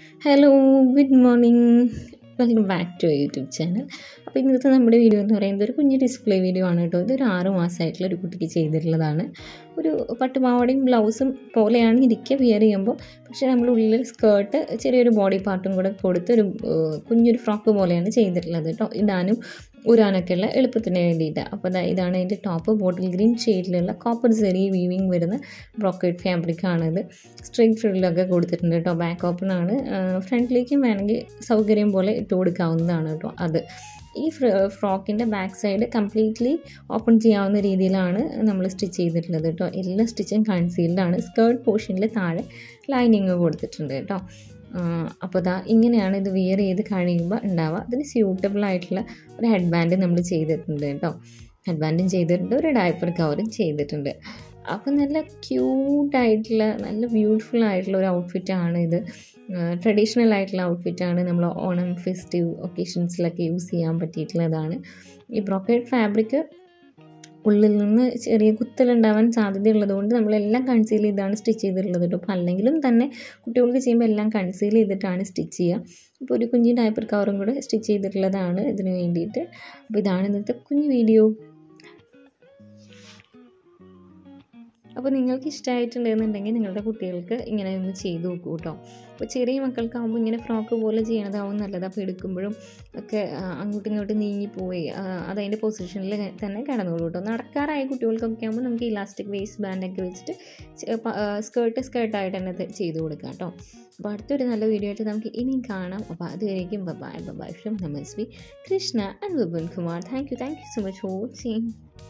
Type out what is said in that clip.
hello good morning welcome back to YouTube channel അപ്പോൾ ഇന്നത്തെ നമ്മുടെ വീഡിയോ എന്ന് പറയുന്നത് ഒരു കുഞ്ഞ് ഡിസ്പ്ലേ വീഡിയോ ആണ് കേട്ടോ ഇതൊരു ആറ് മാസമായിട്ടുള്ള ഒരു കുട്ടിക്ക് ചെയ്തിട്ടുള്ളതാണ് ഒരു പട്ടുപാവാടയും ബ്ലൗസും പോലെയാണ് ഇരിക്കുക വിയർ ചെയ്യുമ്പോൾ പക്ഷേ നമ്മൾ ഉള്ളിൽ സ്കേർട്ട് ചെറിയൊരു ബോഡി പാർട്ടും കൂടെ കൊടുത്ത് ഒരു ഏഹ്, കുഞ്ഞൊരു ഫ്രോക്ക് പോലെയാണ് ചെയ്തിട്ടുള്ളത് കേട്ടോ ഇടാനും ഊരാനൊക്കെയുള്ള എളുപ്പത്തിന് വേണ്ടിയിട്ട് അപ്പോൾ ദാ ഇതാണ് അതിൻ്റെ ടോപ്പ് ബോട്ടിൽ ഗ്രീൻ ഷെയ്ഡിലുള്ള കോപ്പർ സെറി വീവിങ് വരുന്ന ബ്രോക്കേഡ് ഫാബ്രിക് ആണിത് സ്ട്രെയിറ്റ് ഫ്രില്ലൊക്കെ കൊടുത്തിട്ടുണ്ട് കേട്ടോ ബാക്ക് ഓപ്പൺ ആണ് ഫ്രണ്ടിലേക്കും വേണമെങ്കിൽ സൗകര്യം പോലെ ഇട്ട് കൊടുക്കാവുന്നതാണ് കേട്ടോ അത് ഈ ഫ്രോക്കിൻ്റെ ബാക്ക് സൈഡ് കംപ്ലീറ്റ്ലി ഓപ്പൺ ചെയ്യാവുന്ന രീതിയിലാണ് നമ്മൾ സ്റ്റിച്ച് ചെയ്തിട്ടുള്ളത് കേട്ടോ എല്ലാ സ്റ്റിച്ചും കൺസീൽഡ് ആണ് സ്കേർട്ട് പോർഷനിൽ താഴെ ലൈനിങ് കൊടുത്തിട്ടുണ്ട് കേട്ടോ അപ്പോൾ ദാ ഇങ്ങനെയാണ് ഇത് വിയർ ചെയ്ത് കഴിയുമ്പോൾ ഉണ്ടാവുക അതിന് സ്യൂട്ടബിൾ ആയിട്ടുള്ള ഒരു ഹെഡ് ബാൻഡ് നമ്മൾ ചെയ്തിട്ടുണ്ട് കേട്ടോ ഹെഡ് ബാൻഡും ചെയ്തിട്ടുണ്ട് ഒരു ഡയപ്പർ കവറും ചെയ്തിട്ടുണ്ട് അപ്പോൾ നല്ല ക്യൂട്ടായിട്ടുള്ള നല്ല ബ്യൂട്ടിഫുൾ ആയിട്ടുള്ള ഒരു ഔട്ട്ഫിറ്റാണ് ഇത് ട്രഡീഷണൽ ആയിട്ടുള്ള ഔട്ട്ഫിറ്റാണ് നമ്മൾ ഓണം ഫെസ്റ്റീവ് ഒക്കേഷൻസിലൊക്കെ യൂസ് ചെയ്യാൻ പറ്റിയിട്ടുള്ളതാണ് ഈ ബ്രോക്കേഡ് ഫാബ്രിക് ഉള്ളിൽ നിന്ന് ചെറിയ കുത്തലുണ്ടാവാൻ സാധ്യതയുള്ളത് കൊണ്ട് നമ്മളെല്ലാം കൺസീൽ ചെയ്താണ് സ്റ്റിച്ച് ചെയ്തിട്ടുള്ളത് കേട്ടോ അപ്പോൾ അല്ലെങ്കിലും തന്നെ കുട്ടികൾക്ക് ചെയ്യുമ്പോൾ എല്ലാം കൺസീൽ ചെയ്തിട്ടാണ് സ്റ്റിച്ച് ചെയ്യുക അപ്പോൾ ഒരു കുഞ്ഞ് ഡയപ്പർ കവറും കൂടെ സ്റ്റിച്ച് ചെയ്തിട്ടുള്ളതാണ് ഇതിന് വേണ്ടിയിട്ട് അപ്പോൾ ഇതാണ് ഇന്നത്തെ കുഞ്ഞു വീഡിയോ അപ്പോൾ നിങ്ങൾക്ക് ഇഷ്ടമായിട്ടുണ്ടെന്നുണ്ടെങ്കിൽ നിങ്ങളുടെ കുട്ടികൾക്ക് ഇങ്ങനെ ഒന്ന് ചെയ്ത് നോക്കൂ കേട്ടോ അപ്പോൾ ചെറിയ മക്കൾക്കാവുമ്പോൾ ഇങ്ങനെ ഫ്രോക്ക് പോലെ ചെയ്യണതാവും നല്ലത് അപ്പോൾ എടുക്കുമ്പോഴും ഒക്കെ ആ, അങ്ങോട്ടും ഇങ്ങോട്ടും നീങ്ങിപ്പോയി ആ, അതതിൻ്റെ പൊസിഷനിൽ തന്നെ കിടന്നോളൂ കേട്ടോ നടക്കാറായ കുട്ടികൾക്കൊക്കെ ആകുമ്പോൾ നമുക്ക് ഇലാസ്റ്റിക് വേസ്റ്റ് ബാൻഡൊക്കെ വെച്ചിട്ട് സ്കേർട്ട് സ്കേർട്ടായിട്ട് തന്നെ ഇത് ചെയ്ത് കൊടുക്കാം കേട്ടോ അപ്പോൾ അടുത്തൊരു നല്ല വീഡിയോ ആയിട്ട് നമുക്ക് ഇനിയും കാണാം അപ്പോൾ അതുവരേക്കും bye bye from Namaswi Krishna and Vipin Kumar thank you thank you so much for watching